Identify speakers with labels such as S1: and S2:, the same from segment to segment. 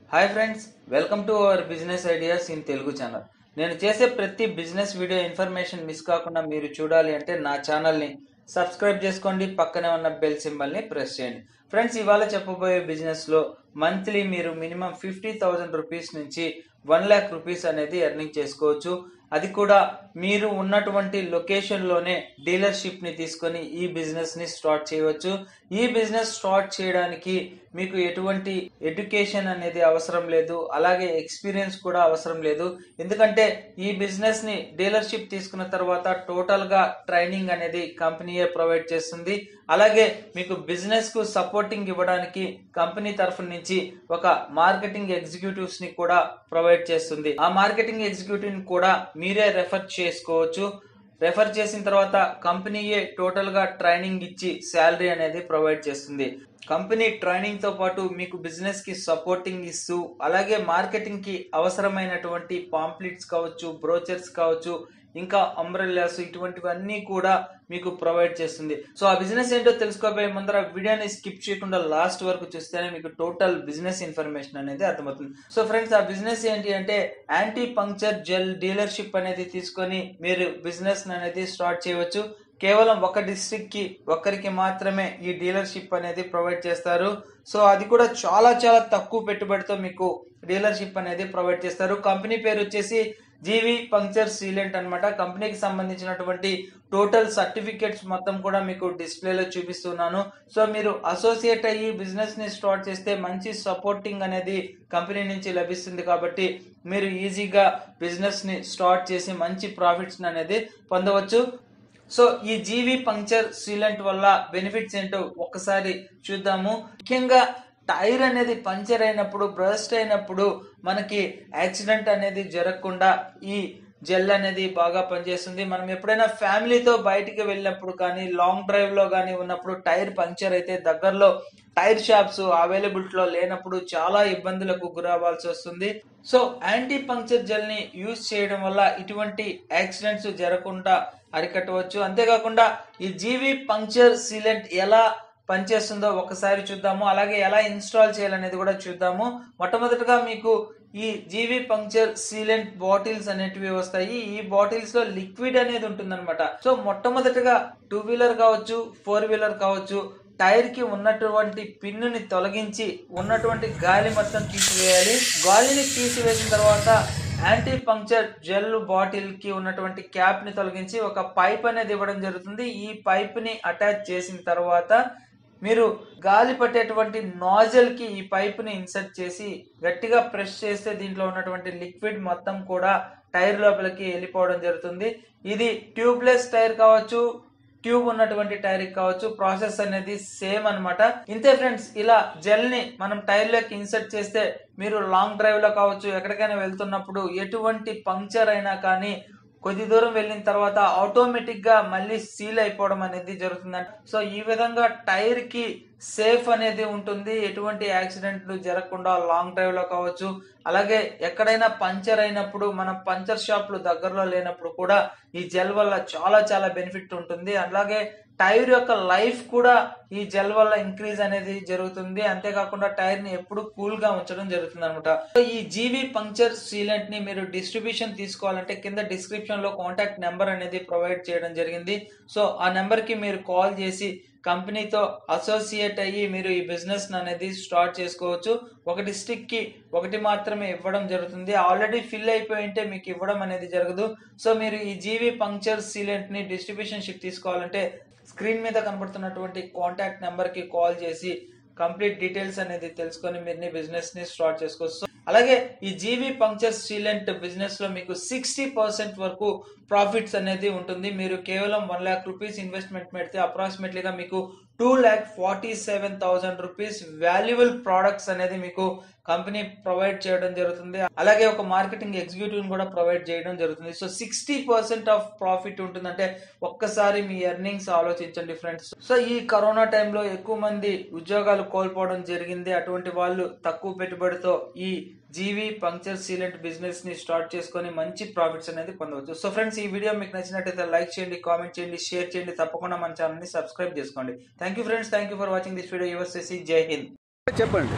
S1: Hi friends welcome to our business ideas in Telugu channel నేను చేసే ప్రతి బిజినెస్ వీడియో ఇన్ఫర్మేషన్ మిస్ కాకుండా మీరు చూడాలి అంటే నా ఛానల్ని సబ్స్క్రైబ్ చేసుకోండి పక్కనే ఉన్న బెల్ సింబల్ని ప్రెస్ చేయండి ఫ్రెండ్స్ ఇవాళ చెప్పబోయే బిజినెస్లో మంత్లీ మీరు మినిమం ఫిఫ్టీ థౌజండ్ రూపీస్ నుంచి వన్ ల్యాక్ రూపీస్ అనేది ఎర్నింగ్ చేసుకోవచ్చు అది కూడా మీరు ఉన్నటువంటి లొకేషన్లోనే డీలర్షిప్ని తీసుకొని ఈ బిజినెస్ని స్టార్ట్ చేయవచ్చు ఈ బిజినెస్ స్టార్ట్ చేయడానికి మీకు ఎటువంటి ఎడ్యుకేషన్ అనేది అవసరం లేదు అలాగే ఎక్స్పీరియన్స్ కూడా అవసరం లేదు ఎందుకంటే ఈ బిజినెస్ని డీలర్షిప్ తీసుకున్న తర్వాత టోటల్గా ట్రైనింగ్ అనేది కంపెనీయే ప్రొవైడ్ చేస్తుంది అలాగే మీకు బిజినెస్ కు సపోర్టింగ్ ఇవ్వడానికి కంపెనీ తరఫు నుంచి ఒక మార్కెటింగ్ ఎగ్జిక్యూటివ్స్ ని కూడా ప్రొవైడ్ చేస్తుంది ఆ మార్కెటింగ్ ఎగ్జిక్యూటివ్ ని కూడా మీరే రెఫర్ చేసుకోవచ్చు రెఫర్ చేసిన తర్వాత కంపెనీయే టోటల్ గా ట్రైనింగ్ ఇచ్చి శాలరీ అనేది ప్రొవైడ్ చేస్తుంది కంపెనీ ట్రైనింగ్ తో పాటు మీకు బిజినెస్ కి సపోర్టింగ్ ఇస్తూ అలాగే మార్కెటింగ్ కి అవసరమైనటువంటి పాంప్లెట్స్ కావచ్చు బ్రోచర్స్ కావచ్చు ఇంకా అంబ్రెల్లాస్ ఇటువంటివన్నీ కూడా మీకు ప్రొవైడ్ చేస్తుంది సో ఆ బిజినెస్ ఏంటో తెలుసుకోబోయే ముందర వీడియోని స్కిప్ చేయకుండా లాస్ట్ వరకు చూస్తేనే మీకు టోటల్ బిజినెస్ ఇన్ఫర్మేషన్ అనేది అర్థమవుతుంది సో ఫ్రెండ్స్ ఆ బిజినెస్ ఏంటి అంటే యాంటీ పంక్చర్ జెల్ డీలర్షిప్ అనేది తీసుకొని మీరు బిజినెస్ అనేది స్టార్ట్ చేయవచ్చు కేవలం ఒక డిస్ట్రిక్ట్ కి ఒక్కరికి మాత్రమే ఈ డీలర్షిప్ అనేది ప్రొవైడ్ చేస్తారు సో అది కూడా చాలా చాలా తక్కువ పెట్టుబడితో మీకు డీలర్షిప్ అనేది ప్రొవైడ్ చేస్తారు కంపెనీ పేరు వచ్చేసి జీవి పంక్చర్ సీలెంట్ అన్నమాట కంపెనీకి సంబంధించినటువంటి టోటల్ సర్టిఫికేట్స్ మొత్తం కూడా మీకు డిస్ప్లేలో చూపిస్తున్నాను సో మీరు అసోసియేట్ అయ్యి బిజినెస్ ని స్టార్ట్ చేస్తే మంచి సపోర్టింగ్ అనేది కంపెనీ నుంచి లభిస్తుంది కాబట్టి మీరు ఈజీగా బిజినెస్ ని స్టార్ట్ చేసి మంచి ప్రాఫిట్స్ అనేది పొందవచ్చు సో ఈ జీవి పంక్చర్ సీలెంట్ వల్ల బెనిఫిట్స్ ఏంటో ఒక్కసారి చూద్దాము ముఖ్యంగా టైర్ అనేది పంచర్ అయినప్పుడు బ్రస్ట్ అయినప్పుడు మనకి యాక్సిడెంట్ అనేది జరగకుండా ఈ జెల్ అనేది బాగా పనిచేస్తుంది మనం ఎప్పుడైనా ఫ్యామిలీతో బయటికి వెళ్ళినప్పుడు కానీ లాంగ్ డ్రైవ్ లో కానీ ఉన్నప్పుడు టైర్ పంచర్ అయితే దగ్గరలో టైర్ షాప్స్ అవైలబిలిటీలో లేనప్పుడు చాలా ఇబ్బందులకు గురవ్వాల్సి వస్తుంది సో యాంటీ పంక్చర్ జెల్ ని యూజ్ చేయడం వల్ల ఇటువంటి యాక్సిడెంట్స్ జరగకుండా అరికట్టవచ్చు అంతేకాకుండా ఈ జీవి పంక్చర్ సీలెంట్ ఎలా పనిచేస్తుందో ఒకసారి చూద్దాము అలాగే ఎలా ఇన్స్టాల్ చేయాలనేది కూడా చూద్దాము మొట్టమొదటిగా మీకు ఈ జీవి పంక్చర్ సీలెంట్ బాటిల్స్ అనేటివి వస్తాయి ఈ బాటిల్స్ లో లిక్విడ్ అనేది ఉంటుందన్నమాట సో మొట్టమొదటిగా టూ వీలర్ కావచ్చు ఫోర్ వీలర్ కావచ్చు టైర్ కి ఉన్నటువంటి పిన్నుని తొలగించి ఉన్నటువంటి గాలి మొత్తం తీసివేయాలి గాలిని తీసివేసిన తర్వాత యాంటీ పంక్చర్ జెల్ బాటిల్ కి ఉన్నటువంటి క్యాప్ ని తొలగించి ఒక పైప్ అనేది ఇవ్వడం జరుగుతుంది ఈ పైప్ ని అటాచ్ చేసిన తర్వాత మీరు గాలి పట్టేటువంటి నాజల్ కి ఈ పైప్ ని ఇన్సర్ట్ చేసి గట్టిగా ప్రెస్ చేస్తే దీంట్లో ఉన్నటువంటి లిక్విడ్ మొత్తం కూడా టైర్ లోపలికి వెళ్ళిపోవడం జరుగుతుంది ఇది ట్యూబ్లెస్ టైర్ కావచ్చు ట్యూబ్ ఉన్నటువంటి టైర్ కావచ్చు ప్రాసెస్ అనేది సేమ్ అన్నమాట ఇంతే ఫ్రెండ్స్ ఇలా జెల్ ని మనం టైర్ లోకి ఇన్సర్ట్ చేస్తే మీరు లాంగ్ డ్రైవ్ లో కావచ్చు ఎక్కడికైనా వెళ్తున్నప్పుడు ఎటువంటి పంక్చర్ అయినా కానీ కొద్ది దూరం వెళ్ళిన తర్వాత ఆటోమేటిక్ గా మళ్ళీ సీల్ అయిపోవడం అనేది జరుగుతుందంట సో ఈ విధంగా టైర్ కి సేఫ్ అనేది ఉంటుంది ఎటువంటి యాక్సిడెంట్లు జరగకుండా లాంగ్ డ్రైవ్ లో కావచ్చు అలాగే ఎక్కడైనా పంచర్ అయినప్పుడు మనం పంచర్ షాప్లు దగ్గరలో లేనప్పుడు కూడా ఈ జెల్ వల్ల చాలా చాలా బెనిఫిట్ ఉంటుంది అలాగే టైర్ యొక్క లైఫ్ కూడా ఈ జెల్ వల్ల ఇంక్రీజ్ అనేది జరుగుతుంది అంతేకాకుండా టైర్ ని ఎప్పుడు కూల్ గా ఉంచడం జరుగుతుంది అనమాట ఈ జీవి పంక్చర్ సీలెంట్ ని మీరు డిస్ట్రిబ్యూషన్ తీసుకోవాలంటే కింద డిస్క్రిప్షన్ లో కాంటాక్ట్ నెంబర్ అనేది ప్రొవైడ్ చేయడం జరిగింది సో ఆ నెంబర్ కి మీరు కాల్ చేసి కంపెనీతో అసోసియేట్ అయ్యి మీరు ఈ బిజినెస్ అనేది స్టార్ట్ చేసుకోవచ్చు ఒక డిస్ట్రిక్ట్ కి ఒకటి మాత్రమే ఇవ్వడం జరుగుతుంది ఆల్రెడీ ఫిల్ అయిపోయి ఉంటే మీకు ఇవ్వడం అనేది జరగదు సో మీరు ఈ జీవి పంక్చర్ సీలెంట్ ని డిస్ట్రిబ్యూషన్ షిప్ తీసుకోవాలంటే స్క్రీన్ మీద కనబడుతున్నటువంటి కాంటాక్ట్ నెంబర్ కి కాల్ చేసి కంప్లీట్ డీటెయిల్స్ అనేది తెలుసుకొని మీరు బిజినెస్ ని స్టార్ట్ చేసుకోవచ్చు అలాగే ఈ జీవి పంక్చర్ సీలెంట్ బిజినెస్ లో మీకు సిక్స్టీ పర్సెంట్ వరకు ప్రాఫిట్స్ అనేది ఉంటుంది మీరు కేవలం వన్ ల్యాక్ రూపీస్ ఇన్వెస్ట్మెంట్ పెడితే అప్రాక్సిమేట్లీగా మీకు two lakh forty seven thousand rupees valuable products అనేది మీకు కంపెనీ ప్రొవైడ్ చేయడం జరుగుతుంది అలాగే ఒక మార్కెటింగ్ ఎగ్జిక్యూటివ్ కూడా ప్రొవైడ్ చేయడం జరుగుతుంది so sixty percent of profit ఉంటుందంటే ఒక్కసారి మీ ఎర్నింగ్స్ ఆలోచించండి ఫ్రెండ్స్ సో ఈ కరోనా టైంలో ఎక్కువ మంది ఉద్యోగాలు కోల్పోవడం జరిగింది అటువంటి వాళ్ళు తక్కువ పెట్టుబడితో ఈ జీవి పంక్చర్ సీలెంట్ బిజినెస్ ని స్టార్ట్ చేసుకొని మంచి ప్రాఫిట్స్ అనేది పొందవచ్చు సో ఫ్రెండ్స్ ఈ వీడియో మీకు నచ్చినట్టయితే లైక్ చేయండి కామెంట్ చేయండి షేర్ చేయండి తప్పకుండా మన ఛానల్ ని సబ్స్క్రైబ్ చేసుకోండి thank you friends thank you for watching this video your జై హింద్
S2: చెప్పండి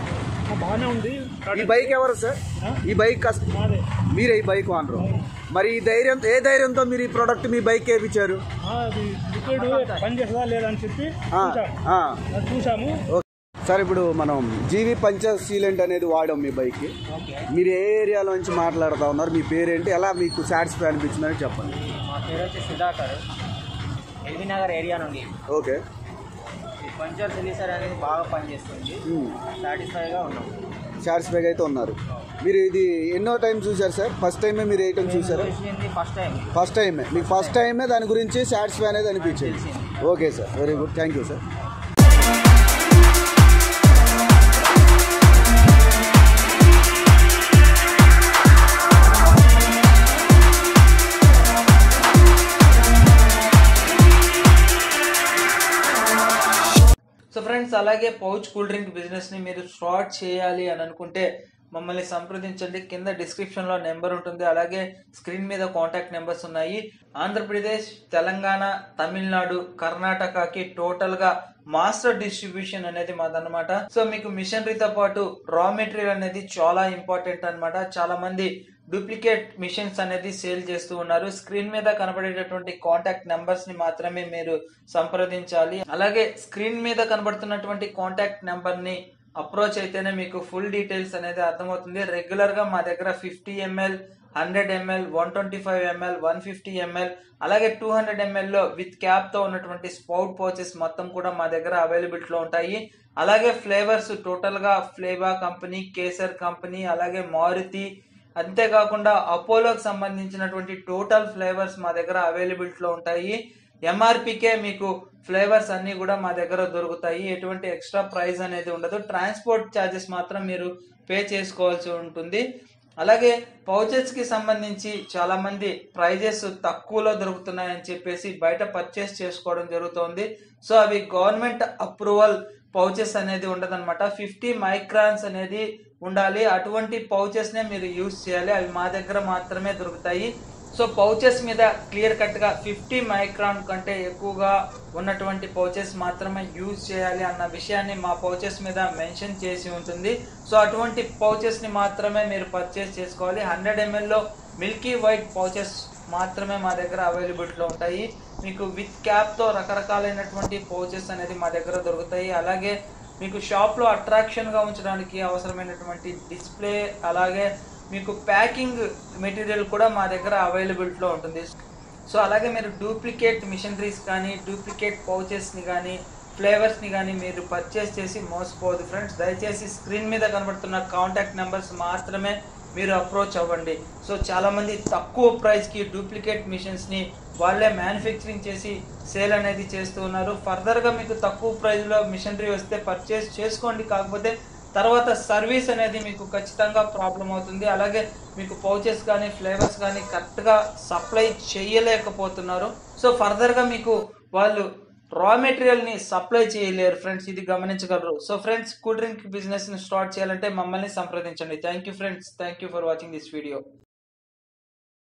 S2: ఆ, బాగానే ఉంది
S3: ఈ బైక్ ఎవరు సార్ ఈ బైక్ కస్-
S2: మాదే
S3: మీరే ఈ బైక్ ఓనరు మరి ఈ ధైర్యం ఏ ధైర్యంతో మీరు ఈ ప్రోడక్ట్ మీ బైక్ వేయించారు
S2: ఆ, అది లిక్విడ్ పని చేస్తుందా లేదా అని చెప్పి
S3: ఆ,
S2: చూసాం
S3: ఆ.
S2: అది చూసాము
S3: ఓకే. సార్ ఇప్పుడు మనం జీవి పంచ సీలెంట్ అనేది వాడాం మీ బైక్కి
S2: ఓకే
S3: మీరు ఏ ఏరియాలో నుంచి మాట్లాడుతూ ఉన్నారు మీ పేరేంటి ఎలా మీకు సాటిస్ఫై అనిపించిందని చెప్పండి
S4: మా పేరు వచ్చి సుధాకర్ ఎల్బీ నగర్ ఏరియా నుండి
S3: ఓకే
S4: ఈ పంచర్ సిలిసర్ అనేది బాగా పనిచేస్తుంది సాటిస్ఫైగా ఉన్నాం
S3: సాటిస్ఫైగా అయితే ఉన్నారు మీరు ఇది ఎన్నో టైం చూసారు సార్ ఫస్ట్ టైమే మీరు వేయటం చూసారా
S4: చూసింది ఫస్ట్ టైం
S3: ఫస్ట్ టైమే మీకు ఫస్ట్ టైమే దాని గురించి సాటిస్ఫై అనేది అనిపించింది okay sir very good thank you sir
S1: so friends అలాగే పౌచ్ కూల్ డ్రింక్ బిజినెస్ ని మీరు స్టార్ట్ చేయాలి అని అనుకుంటే మమ్మల్ని సంప్రదించండి కింద డిస్క్రిప్షన్ లో నెంబర్ ఉంటుంది అలాగే స్క్రీన్ మీద కాంటాక్ట్ నెంబర్స్ ఉన్నాయి ఆంధ్రప్రదేశ్ తెలంగాణ తమిళనాడు కర్ణాటకకి టోటల్ గా మాస్టర్ డిస్ట్రిబ్యూషన్ అనేది మాదన్నమాట సో మీకు మిషనరీతో పాటు రా మెటీరియల్ అనేది చాలా ఇంపార్టెంట్ అన్నమాట చాలా మంది డూప్లికేట్ మిషన్స్ అనేది సేల్ చేస్తూ ఉన్నారు స్క్రీన్ మీద కనబడేటటువంటి కాంటాక్ట్ నెంబర్స్ ని మాత్రమే మీరు సంప్రదించాలి అలాగే స్క్రీన్ మీద కనబడుతున్నటువంటి కాంటాక్ట్ నెంబర్ ని అప్రోచ్ అయితేనే మీకు ఫుల్ డీటెయిల్స్ అనేది అర్థమవుతుంది రెగ్యులర్ గా మా దగ్గర fifty ML hundred ML one twenty five ML one fifty ML అలాగే టూ హండ్రెడ్ ఎంఎల్ లో విత్ క్యాప్ తో ఉన్నటువంటి స్పౌట్ పౌచెస్ మొత్తం కూడా మా దగ్గర అవైలబిలిటీ లో ఉంటాయి అలాగే ఫ్లేవర్స్ టోటల్ గా ఫ్లేవా కంపెనీ కేసర్ కంపెనీ అలాగే మారుతి అంతేకాకుండా అపోలోకి సంబంధించినటువంటి టోటల్ ఫ్లేవర్స్ మా దగ్గర అవైలబిలిటీలో ఉంటాయి ఎంఆర్పికే మీకు ఫ్లేవర్స్ అన్ని కూడా మా దగ్గర దొరుకుతాయి ఎటువంటి ఎక్స్ట్రా ప్రైస్ అనేది ఉండదు ట్రాన్స్పోర్ట్ ఛార్జెస్ మాత్రం మీరు పే చేసుకోవాల్సి ఉంటుంది అలాగే పౌచెస్ కి సంబంధించి చాలా మంది ప్రైజెస్ తక్కువలో దొరుకుతున్నాయని చెప్పేసి బయట పర్చేస్ చేసుకోవడం జరుగుతోంది సో అవి గవర్నమెంట్ అప్రూవల్ పౌచెస్ అనేది ఉండదన్నమాట ఫిఫ్టీ మైక్రాన్స్ అనేది ఉండాలి అటువంటి పౌచెస్ నే మీరు యూజ్ చేయాలి అవి మా దగ్గర మాత్రమే దొరుకుతాయి సో పౌచెస్ మీద క్లియర్ కట్ గా ఫిఫ్టీ మైక్రాన్ కంటే ఎక్కువగా ఉన్నటువంటి పౌచెస్ మాత్రమే యూజ్ చేయాలి అన్న విషయాన్ని మా పౌచెస్ మీద మెన్షన్ చేసి ఉంటుంది సో అటువంటి పౌచెస్ ని మాత్రమే మీరు పర్చేస్ చేసుకోవాలి హండ్రెడ్ ఎంఎల్లో మిల్కీ వైట్ పౌచెస్ మాత్రమే మా దగ్గర అవైలబిలిటీలో ఉంటాయి మీకు విత్ క్యాప్ తో రకరకాలైనటువంటి పౌచెస్ అనేది మా దగ్గర దొరుకుతాయి అలాగే మీకు షాప్ లో అట్రాక్షన్ గా ఉంచడానికి అవసరమైనటువంటి డిస్ప్లే అలాగే మీకు ప్యాకింగ్ మెటీరియల్ కూడా మా దగ్గర అవైలబిలిటీలో ఉంటుంది సో అలాగే మీరు డూప్లికేట్ మిషనరీస్ కానీ డూప్లికేట్ పౌచెస్ని కానీ ఫ్లేవర్స్ని కానీ మీరు పర్చేస్ చేసి మోసపోదు ఫ్రెండ్స్ దయచేసి స్క్రీన్ మీద కనబడుతున్న కాంటాక్ట్ నెంబర్స్ మాత్రమే మీరు అప్రోచ్ అవ్వండి సో చాలామంది తక్కువ ప్రైస్కి డూప్లికేట్ మిషన్స్ని వాళ్ళే మ్యానుఫ్యాక్చరింగ్ చేసి సేల్ అనేది చేస్తూ ఉన్నారు ఫర్దర్గా మీకు తక్కువ ప్రైస్లో మిషనరీ వస్తే పర్చేస్ చేసుకోండి కాకపోతే తర్వాత సర్వీస్ అనేది మీకు ఖచ్చితంగా ప్రాబ్లం అవుతుంది అలాగే మీకు పౌచెస్ కానీ ఫ్లేవర్స్ కానీ కరెక్ట్గా సప్లై చేయలేకపోతున్నారు సో ఫర్దర్గా మీకు వాళ్ళు రా మెటీరియల్ని సప్లై చేయలేరు ఫ్రెండ్స్ ఇది గమనించగలరు సో ఫ్రెండ్స్ కూల్ డ్రింక్ బిజినెస్ని స్టార్ట్ చేయాలంటే మమ్మల్ని సంప్రదించండి thank you friends thank you for watching this video